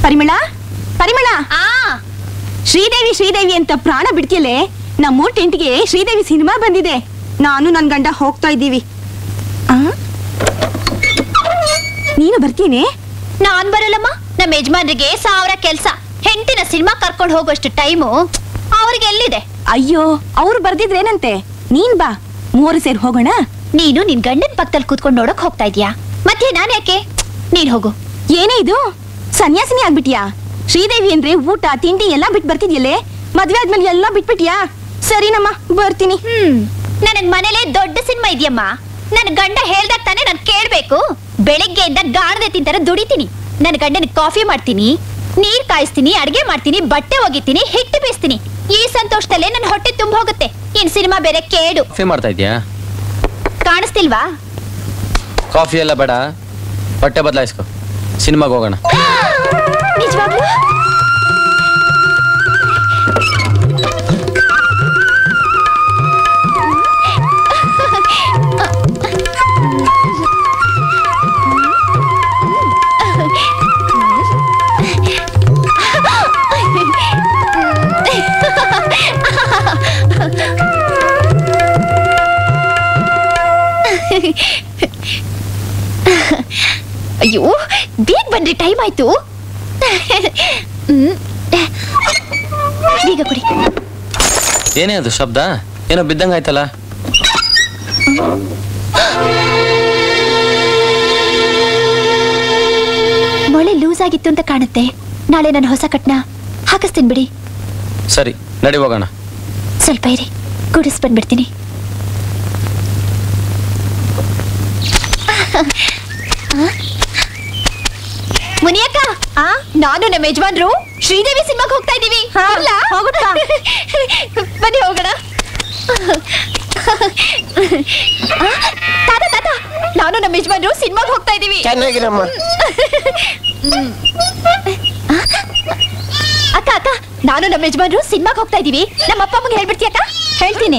ಪರಿಮಳ ಪರಿಮಳ ಶ್ರೀದೇವಿ ಶ್ರೀದೇವಿ ಅಂತ ಪ್ರಾಣ ಬಿಡ್ತಿಯಲ್ಲೇ ನಮ್ಮೂರ್ ಟೆಂಟ್ಗೆ ಶ್ರೀದೇವಿ ಸಿನಿಮಾ ಬಂದಿದೆ ನಾನು ನನ್ ಗಂಡ ಹೋಗ್ತಾ ಇದ್ದೀವಿ ಆ? ನೀನು ಬರ್ತೀನಿ ನಾನ್ ಬರಲ್ಲಮ್ಮ ನಮ್ಮ ಯಜಮಾನ್ರಿಗೆ ಸಾವಿರ ಕೆಲ್ಸ ಹೆಂಡತಿನ ಸಿನಿಮಾ ಕರ್ಕೊಂಡು ಹೋಗೋಷ್ಟು ಟೈಮು ಅವ್ರಿಗೆ ಎಲ್ಲಿದೆ ಅಯ್ಯೋ ಅವ್ರು ಬರ್ದಿದ್ರೇನಂತೆ ನೀನ್ ಬಾ ಮೂವರು ಸೇರಿ ಹೋಗೋಣ ನೀನು ನಿನ್ ಗಂಡನ ಪಕ್ಕದಲ್ಲಿ ಕೂತ್ಕೊಂಡು ನೋಡಕ್ ಹೋಗ್ತಾ ಇದೀಯಾ ಮತ್ತೆ ನಾನ್ ಯಾಕೆ ನೀನ್ ಹೋಗು ಏನೇ ಇದು ಸನ್ಯಾಸಿನಿ ಆಗ್ಬಿಟ್ಯಾ ಶ್ರೀದೇವಿ ಅಂದ್ರೆ ಊಟ ತಿಂಡಿ ಎಲ್ಲಾ ಬಿಟ್ ಬರ್ತಿದ್ಯಲ್ಲೇ ಮದ್ವೆ ಆದ್ಮೇಲೆ ಎಲ್ಲಾ ಬಿಟ್ಬಿಟ್ಯಾ ಸರಿನಮ್ಮ ಬರ್ತೀನಿ ಹ್ಮ್ ನನಗ್ ಮನೇಲೆ ದೊಡ್ಡ ಸಿನಿಮಾ ಇದೆಯಮ್ಮ ನನ್ ಗಂಡ ಹೇಳ್ದಾಗ ತಾನೇ ನಾನ್ ಕೇಳ್ಬೇಕು ಬೆಳಿಗ್ಗೆಯಿಂದ ಗಾಣದೆ ತಿಂತಾರೆ ದುಡಿತೀನಿ ನನ್ ಗಂಡನ ಕಾಫಿ ಮಾಡ್ತೀನಿ ನೀರ್ ಕಾಯಿಸ್ತೀನಿ ಅಡ್ಗೆ ಮಾಡ್ತೀನಿ ಬಟ್ಟೆ ಒಗಿತೀನಿ ಹಿಟ್ಟು ಬೀಸ್ತೀನಿ ಈ ಸಂತೋಷದಲ್ಲೇ ನನ್ ಹೊಟ್ಟೆ ತುಂಬ ಹೋಗುತ್ತೆ ಇನ್ ಸಿನಿಮಾ ಬೇರೆ ಕೇಡು ಕಾಫಿ ಮಾಡ್ತಾ ಇದೀಯಾ ಕಾಣಿಸ್ತಿಲ್ವಾ ಕಾಫಿ ಎಲ್ಲ ಬೇಡ ಬಟ್ಟೆ ಬದಲಾಯಿಸ್ಕೊ ಸಿನಿಮಾಗೆ ಹೋಗೋಣ ನಿಜವಾಗ್ಲೂ ಅಯ್ಯೋ ಬೇಗ ಬನ್ರಿ ಟೈಮ್ ಆಯ್ತು ಹ್ಮ್. ಬೇಗ ಕೊಡಿ ಏನೇ ಅದು ಶಬ್ದ ಏನೋ ಬಿದ್ದಂಗೆ ಆಯ್ತಲ್ಲ ಮೊಳೆ ಲೂಸ್ ಆಗಿತ್ತು ಅಂತ ಕಾಣುತ್ತೆ ನಾಳೆ ನಾನು ಹೊಸ ಕಟ್ನ ಹಾಕಿಸ್ತೀನಿ ಬಿಡಿ ಸರಿ ನಡಿ ಹೋಗೋಣ ಸ್ವಲ್ಪ ಇರಿ ಗುಡಿಸ್ ಬಂದ್ಬಿಡ್ತೀನಿ ಮುನಿಯಕ್ಕ ಆ ನಾನು ನಮ್ಮ ಯಜಮಾನ್ರು ಶ್ರೀದೇವಿ ಸಿನಿಮಾಗೆ ಹೋಗ್ತಾ ಇದೀವಿ ಬರ್ಲಾ? ಬನ್ನಿ ಹೋಗೋಣ ಆ, ತಾತ ತಾತ ನಾನು ನಮ್ಮ ಯಜಮಾನ್ರು ಸಿನಿಮಾಗೆ ಹೋಗ್ತಾ ಇದೀವಿ ಚೆನ್ನಾಗಿರಮ್ಮ ಅಕ್ಕ ಅಕ್ಕ ನಾನು ನಮ್ಮ ಯಜಮಾನ್ರು ಸಿನಿಮಾಗೆ ಹೋಗ್ತಾ ಇದೀವಿ ನಮ್ಮ ಅಪ್ಪ ಅಮ್ಮಗೆ ಹೇಳ್ಬಿಡ್ತೀಯ ಅಕ್ಕ ಹೇಳ್ತೀನಿ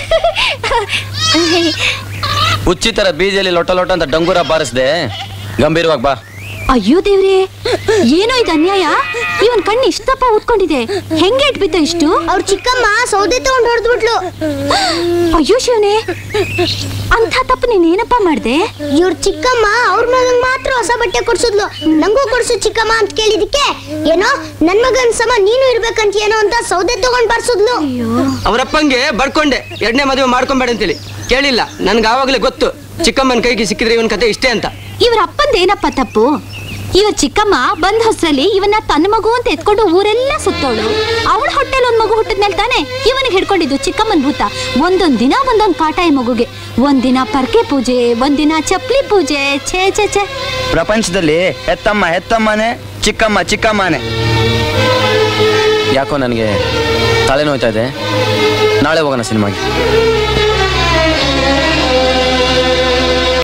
ಹುಚ್ಚಿ ತರ ಬೀಜಲ್ಲಿ ಲೊಟ ಲೊಟ ಅಂತ ಡಂಗೂರ ಬಾರಿಸ್ದೆ ಗಂಭೀರವಾಗಿ ಬಾ ಅಯ್ಯೋ ದೇವ್ರೆ ಏನೋ ಇದು ಅನ್ಯಾಯ ಇವನ್ ಕಣ್ಣು ಇಷ್ಟಪ್ಪ ಊದ್ಕೊಂಡಿದೆ ಹೆಂಗೆ ಇಟ್ಬಿದ್ದ ಇಷ್ಟು ಅವ್ರ ಚಿಕ್ಕಮ್ಮ ಸೌದೆ ತಗೊಂಡ್ ಹೊಡೆದ್ಬಿಟ್ಲು ಅಯ್ಯೋ ಶಿವನೇ ಅಂತ ತಪ್ಪು ನೀನೇನಪ್ಪ ಮಾಡ್ದೆ ಇವ್ರ ಚಿಕ್ಕಮ್ಮ ಅವ್ರ ಮಗನ್ ಮಾತ್ರ ಹೊಸ ಬಟ್ಟೆ ಕೊಡ್ಸಿದ್ಲು ನಂಗೂ ಕೊಡ್ಸು ಚಿಕ್ಕಮ್ಮ ಅಂತ ಕೇಳಿದಕ್ಕೆ ಏನೋ ನನ್ ಮಗನ್ ಸಮ ನೀನು ಇರ್ಬೇಕಂತ ಏನೋ ಅಂತ ಸೌದೆ ತಗೊಂಡ್ ಬರ್ಸಿದ್ಲು ಅವರಪ್ಪಂಗೆ ಬಡ್ಕೊಂಡೆ ಎರಡನೇ ಮದುವೆ ಮಾಡ್ಕೊಂಬೇಡ ಅಂತೇಳಿ ಕೇಳಿಲ್ಲ ನನ್ಗೆ ಆವಾಗಲೇ ಗೊತ್ತು ಚಿಕ್ಕಮ್ಮನ ಕೈಗೆ ಸಿಕ್ಕಿದ್ರೆ ಇವನ್ ಕತೆ ಇಷ್ಟೇ ಅಂತ ಇವ್ರ ಅಪ್ಪಂದೇನಪ್ಪ ತಪ್ಪು ಇವ್ರ ಚಿಕ್ಕಮ್ಮ ಬಂದ್ ಹೊಸ್ರಲ್ಲಿ ಇವನ್ನ ತನ್ನ ಮಗು ಅಂತ ಎತ್ಕೊಂಡು ಊರೆಲ್ಲ ಸುತ್ತೋಳು ಅವಳ ಹೊಟ್ಟೆಲ್ ಒಂದ್ ಮಗು ಹುಟ್ಟಿದ್ಮೇಲೆ ತಾನೆ ಇವನಿಗೆ ಹಿಡ್ಕೊಂಡಿದ್ದು ಚಿಕ್ಕಮ್ಮನ್ ಭೂತ ಒಂದೊಂದ್ ದಿನ ಒಂದೊಂದ್ ಕಾಟ ಈ ಮಗುಗೆ ಒಂದಿನ ಪರ್ಕೆ ಪೂಜೆ ಒಂದಿನ ಚಪ್ಲಿ ಪೂಜೆ ಛೇ ಛೇ ಛೇ ಪ್ರಪಂಚದಲ್ಲಿ ಹೆತ್ತಮ್ಮ ಹೆತ್ತಮ್ಮನೆ ಚಿಕ್ಕಮ್ಮ ಚಿಕ್ಕಮ್ಮನೆ ಯಾಕೋ ನನಗೆ ತಲೆನೋಯ್ತಾ ಇದೆ ನಾಳೆ ಹೋಗೋಣ ಸಿನಿಮಾಗೆ